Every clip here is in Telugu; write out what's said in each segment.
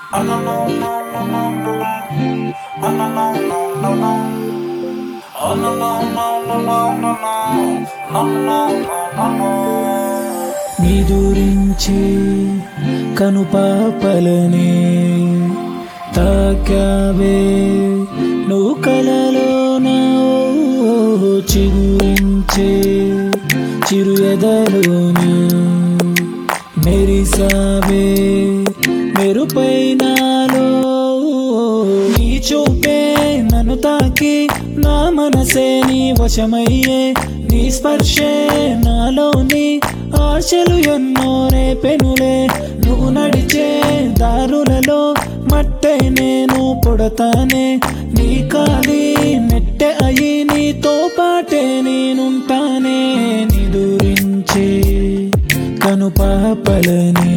నిదురించి కనుపాపలని తాకావే నువ్వు కలలోన ఓ చిగురించే చిరు ఎదలోన మెరిసావే మెరుపైనాలో నీ చూపే నన్ను తాకి నా మనసే నీ వశమయ్యే నీ స్పర్శే నాలోని ఆశలు ఎన్నో రేపెనులే నువ్వు నడిచే దారులలో మట్టే నేను పుడతానే నీ కాలి మెట్టె అయి నీతో పాటే నేనుంటానే నిదురించే కనుపాపలని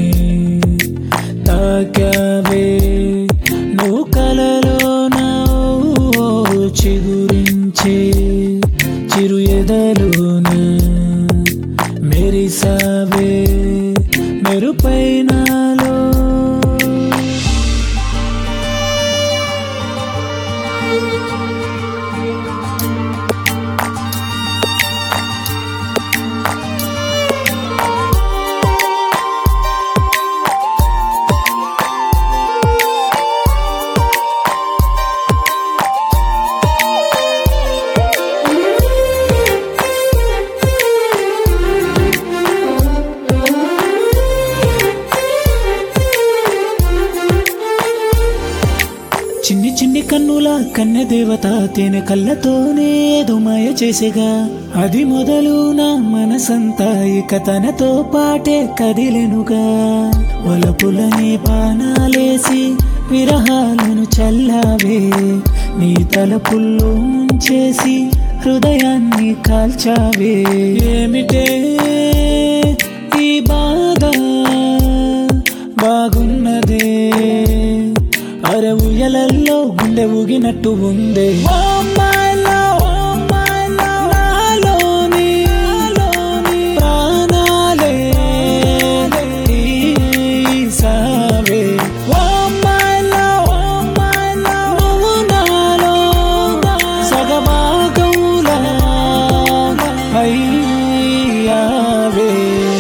తాకావే నువ్వు కలలోన ఓ చిగురించే చిరు ఎదలోన మెరిసావే మెరుపైనాలో చిన్ని చిన్ని కన్నుల కన్నె దేవత తేనె కళ్ళతోనే ఏదో మాయ చేసేగా అది మొదలు నా మనసంతా ఇక తనతో పాటే కదిలెనుగా వలపులని బాణాలేసి విరహాలను చల్లావే నీ తలపుల్లో ముంచేసి హృదయాన్ని కాల్చావే ఏమిటే ఈ బాధ బాగున్నదే అరే ఉయ్యలల్లో గుండె ఊగినట్టు ఉందే ఓ my love, oh my love, నాలోని ప్రాణాలే తీసావే. ఓ my love, oh my love, నువ్వు నాలో సగభాగంలా అయ్యావే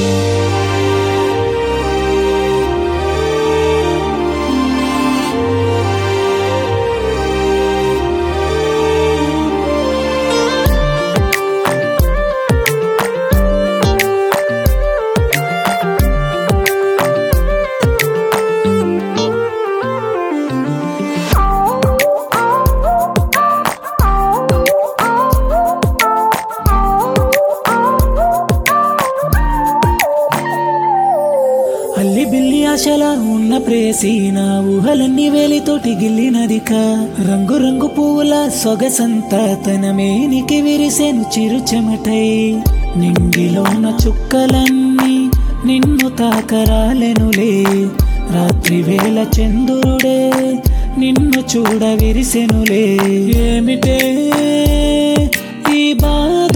అల్లి బిల్లి ఆశల ఉన్న ప్రేసి నా ఊహలన్నీ వేలితోటి గిల్లినదిక రంగు రంగు పువ్వుల సొగసంతా తన మేనికి విరిసెను చిరు చెమటై నింగిలోన చుక్కలన్నీ నిన్ను తాకరాలెనులే రాత్రి వేళ చంద్రుడే నిన్ను చూడ విరిసెనులే ఏమిటే ఈ బాధ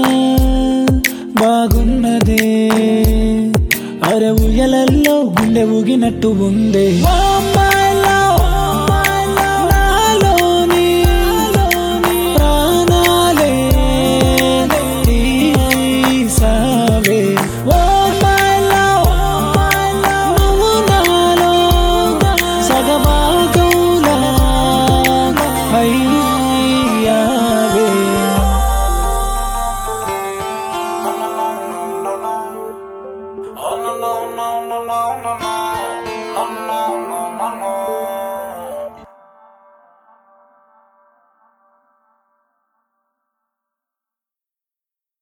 బాగున్నదే అరే ఉయ్యలల్లో గుండె ఊగినట్టు ఉందే ఓ my love, oh my love, నాలోని ప్రాణాలే తీసావే. ఓ my love, oh my love, నువ్వు నాలో సగభాగంలా అయ్యావే.